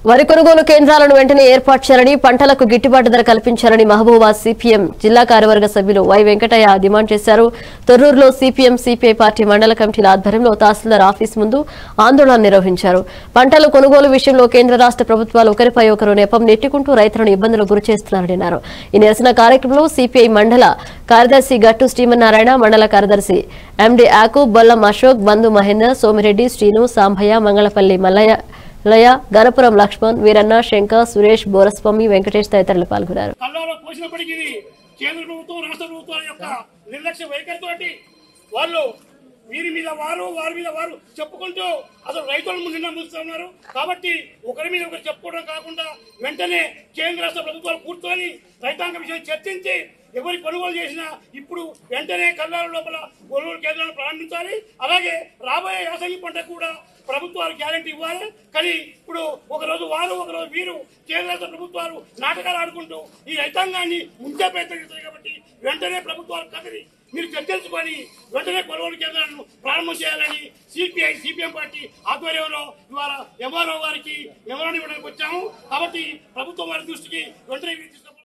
వరి కొనుగోలు కేంద్రాలను వెంటనే ఏర్పాటు చేయాలని పంటలకు గిట్టుబాటు ధర కల్పించాలని మహబూబాద్ సిపిఎం జిల్లా కార్యవర్గ సభ్యులు వై వెంకటయ్య డిమాండ్ చేశారు తొర్రూరులో సిపిఎం సిపిఐ పార్టీ మండల కమిటీల ఆధ్వర్యంలో తహసీల్దార్ ఆఫీస్ ముందు ఆందోళన నిర్వహించారు పంటల కొనుగోలు విషయంలో కేంద్ర రాష్ట్ర ప్రభుత్వాలు ఒకరిపై ఒకరు నెపం నెట్టుకుంటూ రైతులను ఇబ్బందులకు గురి చేస్తున్నారని అన్నారు ఈ నిరసన కార్యక్రమంలో సిపిఐ మండల కార్యదర్శి గట్టు శ్రీమన్నారాయణ మండల కార్యదర్శి ఎండి యాకూబ్ బొల్లం అశోక్ బంధు మహేందర్ సోమిరెడ్డి శ్రీను సాంభయ్య మంగళపల్లి మల్లయ్య లయ గణపురం లక్ష్మణ్ వీరన్న శంకర్ సురేష్ బోరస్వామి వెంకటేష్ తదితరులు పాల్గొన్నారు కళ్ళలో పోసినప్పటికీ ఇది కేంద్ర ప్రభుత్వం రాష్ట్ర ప్రభుత్వాల యొక్క నిర్లక్ష్య వైఖరితోటి వాళ్ళు వీరి మీద వారు వారి మీద వారు చెప్పుకుంటూ అసలు రైతుల ముందు నమ్ముతున్నారు కాబట్టి ఒకరి మీద ఒకరు చెప్పుకోవడం కాకుండా వెంటనే కేంద్ర రాష్ట్ర ప్రభుత్వాలు కూర్చొని రైతాంగ విషయం చర్చించి ఎవరి కొనుగోలు చేసినా ఇప్పుడు వెంటనే కల్లాల లోపల కొనుగోలు కేంద్రాలను ప్రారంభించాలి అలాగే రాబోయే యాసంగి పంట కూడా ప్రభుత్వాలు గ్యారంటీ ఇవ్వాలి కానీ ఇప్పుడు ఒక రోజు వారు ఒక రోజు వీరు కేంద్ర రాష్ట్ర ప్రభుత్వాలు నాటకాలు ఆడుకుంటూ ఈ రైతాంగాన్ని ముంచే ప్రయత్నం చేస్తారు కాబట్టి వెంటనే ప్రభుత్వాలు కదిలి మీరు చర్చించుకొని వెంటనే కొనుగోలు కేంద్రాలను ప్రారంభం చేయాలని సిపిఐ సిపిఎం పార్టీ ఆధ్వర్యంలో ఇవాళ ఎంఆర్ఓ గారికి మెమోరాండం ఇవ్వడానికి వచ్చాము కాబట్టి ప్రభుత్వం వారి దృష్టికి వెంటనే తీసుకు